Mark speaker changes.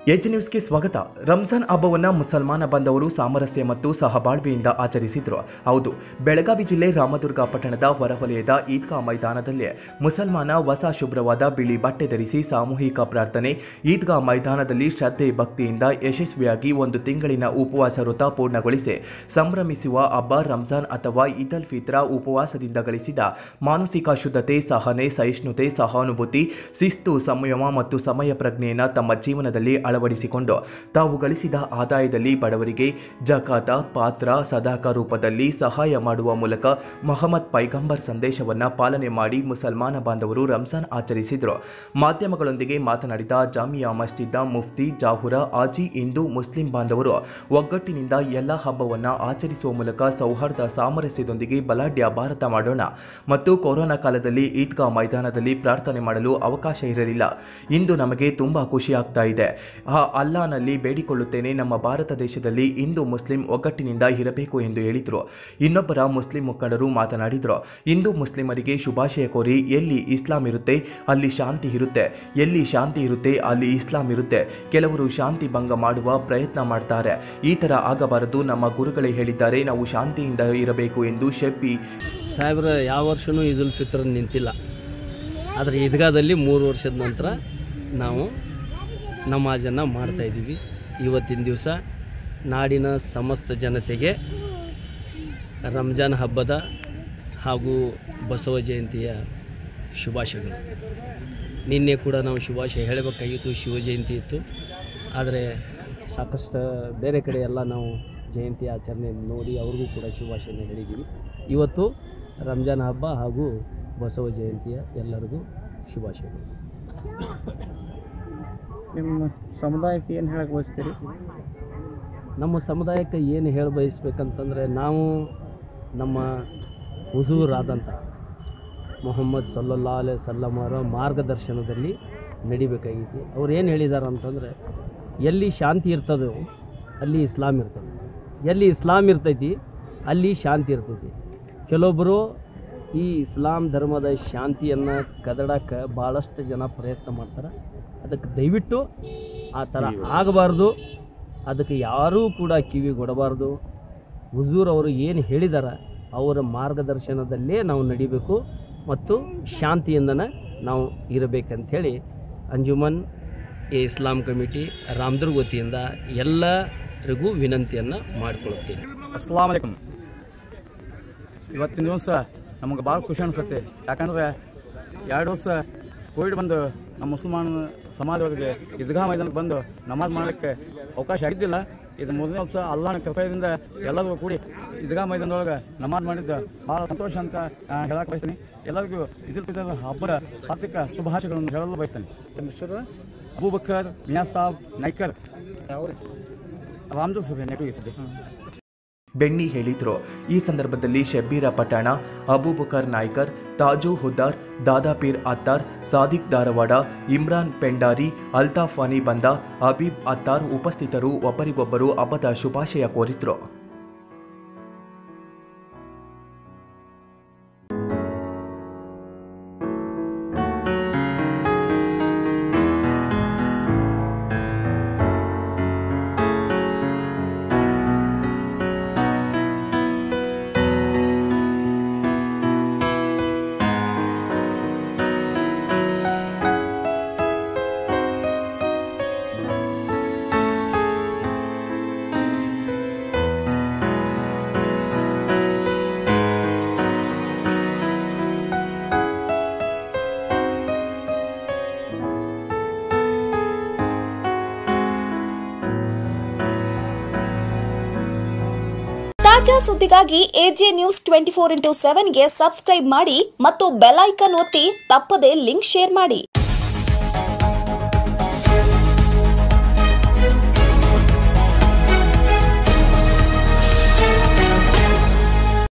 Speaker 1: H ನ್ಯೂಸ್ಗೆ ಸ್ವಾಗತ ರಂಜಾನ್ ಹಬ್ಬವನ್ನು ಮುಸಲ್ಮಾನ ಬಂದವರು ಸಾಮರಸ್ಯ ಮತ್ತು ಸಹಬಾಳ್ವೆಯಿಂದ ಆಚರಿಸಿದ್ರು ಹೌದು ಬೆಳಗಾವಿ ಜಿಲ್ಲೆ ರಾಮದುರ್ಗ ಪಟ್ಟಣದ ಹೊರವಲಯದ ಈದ್ಗಾ ಮೈದಾನದಲ್ಲಿ ಮುಸಲ್ಮಾನ ಹೊಸ ಶುಭ್ರವಾದ ಬಿಳಿ ಬಟ್ಟೆ ಧರಿಸಿ ಸಾಮೂಹಿಕ ಪ್ರಾರ್ಥನೆ ಈದ್ಗಾ ಮೈದಾನದಲ್ಲಿ ಶ್ರದ್ಧೆ ಭಕ್ತಿಯಿಂದ ಯಶಸ್ವಿಯಾಗಿ ಒಂದು ತಿಂಗಳಿನ ಉಪವಾಸ ವೃತ ಪೂರ್ಣಗೊಳಿಸಿ ಸಂಭ್ರಮಿಸುವ ಹಬ್ಬ ರಂಜಾನ್ ಅಥವಾ ಈದ್ ಅಲ್ ಫಿತ್ರ ಉಪವಾಸದಿಂದ ಗಳಿಸಿದ ಮಾನಸಿಕ ಶುದ್ಧತೆ ಸಹನೆ ಸಹಿಷ್ಣುತೆ ಸಹಾನುಭೂತಿ ಶಿಸ್ತು ಸಂಯಮ ಮತ್ತು ಸಮಯ ಪ್ರಜ್ಞೆಯನ್ನು ತಮ್ಮ ಜೀವನದಲ್ಲಿ ಅಳವಡಿಸಿಕೊಂಡು ತಾವು ಗಳಿಸಿದ ಆದಾಯದಲ್ಲಿ ಬಡವರಿಗೆ ಜಕಾತ ಪಾತ್ರ ಸದಾಕ ರೂಪದಲ್ಲಿ ಸಹಾಯ ಮಾಡುವ ಮೂಲಕ ಮೊಹಮ್ಮದ್ ಪೈಗಂಬರ್ ಸಂದೇಶವನ್ನು ಪಾಲನೆ ಮಾಡಿ ಮುಸಲ್ಮಾನ ಬಾಂಧವರು ರಂಜಾನ್ ಆಚರಿಸಿದರು ಮಾಧ್ಯಮಗಳೊಂದಿಗೆ ಮಾತನಾಡಿದ ಜಾಮಿಯಾ ಮಸ್ಜಿದ್ನ ಮುಫ್ತಿ ಜಾಹುರ ಆಜಿ ಇಂದು ಮುಸ್ಲಿಂ ಬಾಂಧವರು ಒಗ್ಗಟ್ಟಿನಿಂದ ಎಲ್ಲ ಹಬ್ಬವನ್ನು ಆಚರಿಸುವ ಮೂಲಕ ಸೌಹಾರ್ದ ಸಾಮರಸ್ಯದೊಂದಿಗೆ ಬಲಾಢ್ಯ ಭಾರತ ಮಾಡೋಣ ಮತ್ತು ಕೊರೋನಾ ಕಾಲದಲ್ಲಿ ಈದ್ಗಾ ಮೈದಾನದಲ್ಲಿ ಪ್ರಾರ್ಥನೆ ಮಾಡಲು ಅವಕಾಶ ಇರಲಿಲ್ಲ ಇಂದು ನಮಗೆ ತುಂಬ ಖುಷಿ ಆಗ್ತಾ ಇದೆ ಆ ಅಲ್ಲಾನಲ್ಲಿ ಬೇಡಿಕೊಳ್ಳುತ್ತೇನೆ ನಮ್ಮ ಭಾರತ ದೇಶದಲ್ಲಿ ಇಂದು ಮುಸ್ಲಿಂ ಒಗ್ಗಟ್ಟಿನಿಂದ ಇರಬೇಕು ಎಂದು ಹೇಳಿದರು ಇನ್ನೊಬ್ಬರ ಮುಸ್ಲಿಂ ಮುಖಂಡರು ಮಾತನಾಡಿದರು ಇಂದು ಮುಸ್ಲಿಮರಿಗೆ ಶುಭಾಶಯ ಕೋರಿ ಎಲ್ಲಿ ಇಸ್ಲಾಂ ಇರುತ್ತೆ ಅಲ್ಲಿ ಶಾಂತಿ ಇರುತ್ತೆ ಎಲ್ಲಿ ಶಾಂತಿ ಇರುತ್ತೆ ಅಲ್ಲಿ ಇಸ್ಲಾಂ ಇರುತ್ತೆ ಕೆಲವರು ಶಾಂತಿ ಭಂಗ ಮಾಡುವ ಪ್ರಯತ್ನ ಮಾಡ್ತಾರೆ ಈ ಥರ ಆಗಬಾರದು ನಮ್ಮ ಗುರುಗಳೇ ಹೇಳಿದ್ದಾರೆ ನಾವು ಶಾಂತಿಯಿಂದ ಇರಬೇಕು ಎಂದು ಶೆಪ್ಪಿ
Speaker 2: ಸಾಹೇಬ್ರ ಯಾವ ವರ್ಷವೂ ಈದ್ ಉಲ್ ಫಿತ್ರ ನಿಂತಿಲ್ಲ ಆದರೆ ಈದ್ಗಾದಲ್ಲಿ ಮೂರು ವರ್ಷದ ನಂತರ ನಾವು ನಮಾಜನ್ನು ಮಾಡ್ತಾಯಿದ್ದೀವಿ ಇವತ್ತಿನ ದಿವಸ ನಾಡಿನ ಸಮಸ್ತ ಜನತೆಗೆ ರಂಜಾನ್ ಹಬ್ಬದ ಹಾಗೂ ಬಸವ ಜಯಂತಿಯ ಶುಭಾಶಯಗಳು ನಿನ್ನೆ ಕೂಡ ನಾವು ಶುಭಾಶಯ ಹೇಳಬೇಕಾಗಿತ್ತು ಶಿವ ಜಯಂತಿ ಇತ್ತು ಆದರೆ ಸಾಕಷ್ಟು ಬೇರೆ ಕಡೆ ಎಲ್ಲ ನಾವು ಜಯಂತಿ ಆಚರಣೆ ನೋಡಿ ಅವ್ರಿಗೂ ಕೂಡ ಶುಭಾಶಯನ ಹೇಳಿದ್ದೀವಿ ಇವತ್ತು ರಂಜಾನ್ ಹಬ್ಬ ಹಾಗೂ ಬಸವ ಜಯಂತಿಯ ಎಲ್ಲರಿಗೂ ಶುಭಾಶಯಗಳು
Speaker 3: ನಿಮ್ಮ ಸಮುದಾಯಕ್ಕೆ ಏನು ಹೇಳಕ್ಕೆ ಬಯಸ್ತೀರಿ
Speaker 2: ನಮ್ಮ ಸಮುದಾಯಕ್ಕೆ ಏನು ಹೇಳ ಬಯಸ್ಬೇಕಂತಂದರೆ ನಾವು ನಮ್ಮ ಹುಜೂರಾದಂಥ ಮೊಹಮ್ಮದ್ ಸಲ್ಲಲ್ಲಾ ಅಲೈ ಸಲ್ಲಮರ ಮಾರ್ಗದರ್ಶನದಲ್ಲಿ ನಡಿಬೇಕಾಗೈತಿ ಅವ್ರು ಏನು ಹೇಳಿದ್ದಾರೆ ಅಂತಂದರೆ ಎಲ್ಲಿ ಶಾಂತಿ ಇರ್ತದೋ ಅಲ್ಲಿ ಇಸ್ಲಾಂ ಇರ್ತದೆ ಎಲ್ಲಿ ಇಸ್ಲಾಂ ಇರ್ತೈತಿ ಅಲ್ಲಿ ಶಾಂತಿ ಇರ್ತೈತಿ ಕೆಲವೊಬ್ಬರು ಈ ಇಸ್ಲಾಂ ಧರ್ಮದ ಶಾಂತಿಯನ್ನು ಕದಡಕ್ಕೆ ಭಾಳಷ್ಟು ಜನ ಪ್ರಯತ್ನ ಮಾಡ್ತಾರೆ ಅದಕ್ಕೆ ದಯವಿಟ್ಟು ಆ ಥರ ಆಗಬಾರ್ದು ಅದಕ್ಕೆ ಯಾರೂ ಕೂಡ ಕಿವಿ ಕೊಡಬಾರ್ದು ಹುಜೂರ್ ಅವರು ಏನು ಹೇಳಿದಾರ ಅವರ ಮಾರ್ಗದರ್ಶನದಲ್ಲೇ ನಾವು ನಡಿಬೇಕು ಮತ್ತು ಶಾಂತಿಯಿಂದನೇ ನಾವು ಇರಬೇಕಂಥೇಳಿ ಅಂಜುಮನ್ ಎ ಇಸ್ಲಾಂ ಕಮಿಟಿ ರಾಮದುರ್ಗ ವತಿಯಿಂದ ಎಲ್ಲರಿಗೂ ವಿನಂತಿಯನ್ನು ಮಾಡಿಕೊಳ್ಳುತ್ತೇನೆ
Speaker 3: ಅಸ್ಲಾಂ ಅಲೈಕಮ್ ಇವತ್ತಿನ ದಿವಸ ನಮಗೆ ಭಾಳ ಖುಷಿ ಅನಿಸುತ್ತೆ ಯಾಕಂದ್ರೆ ಎರಡು ವರ್ಷ ಕೋವಿಡ್ ಬಂದು ನಮ್ಮ ಮುಸಲ್ಮಾನ ಸಮಾಜದೊಳಗೆ ಈದ್ಗಾ ಮೈದಾನಕ್ಕೆ ಬಂದು ನಮಾಜ್ ಮಾಡಲಿಕ್ಕೆ ಅವಕಾಶ ಆಗಿದ್ದಿಲ್ಲ ಇದು ಮೊದಲನೇ ವರ್ಷ ಅಲ್ಲಾನ ಕೃಪೆಯಿಂದ ಎಲ್ಲರಿಗೂ ಕೂಡಿ ಈದ್ಗಾ ಮೈದಾನದೊಳಗೆ ನಮಾಜ್ ಮಾಡಿದ್ದು ಭಾಳ ಸಂತೋಷ ಅಂತ ಆ, ಹೇಳಕ್ಕೆ ಬಯಸ್ತೀನಿ ಎಲ್ಲರಿಗೂ ಇದ್ರ ಹಬ್ಬದ ಹಾರ್ದಿಕ ಶುಭಾಶಯಗಳನ್ನು ಹೇಳಲು ಬಯಸ್ತೇನೆ ಅಬೂಬಕರ್ ಮಿಯಾ ಸಾಬ್ ನೈಕರ್ ರಾಮದು ಸುಬೆ ನೆಟ್ಟು
Speaker 1: ಬೆಣ್ಣಿ ಹೇಳಿದ್ರು ಈ ಸಂದರ್ಭದಲ್ಲಿ ಶಬ್ಬೀರ ಪಠಾಣ ಅಬೂಬಕರ್ ನಾಯ್ಕರ್ ತಾಜು ಹುದ್ದಾರ್ ದಾದಾಪೀರ್ ಅತ್ತಾರ್ ಸಾದಿಕ್ ಧಾರವಾಡ ಇಮ್ರಾನ್ ಪೆಂಡಾರಿ ಅಲ್ತಾಫ್ ವಾನಿ ಬಂದ ಹಬೀಬ್ ಅತ್ತಾರ್ ಉಪಸ್ಥಿತರು ಒಬ್ಬರಿಗೊಬ್ಬರು ಹಬ್ಬದ ಶುಭಾಶಯ ಕೋರಿದ್ರು
Speaker 4: ತಾಜಾ ಸುದ್ದಿಗಾಗಿ AJ news twenty four into ಸೆವೆನ್ಗೆ ಸಬ್ಸ್ಕ್ರೈಬ್ ಮಾಡಿ ಮತ್ತು ಬೆಲ್ ಐಕನ್ ಒತ್ತಿ ತಪ್ಪದೇ ಲಿಂಕ್ ಶೇರ್ ಮಾಡಿ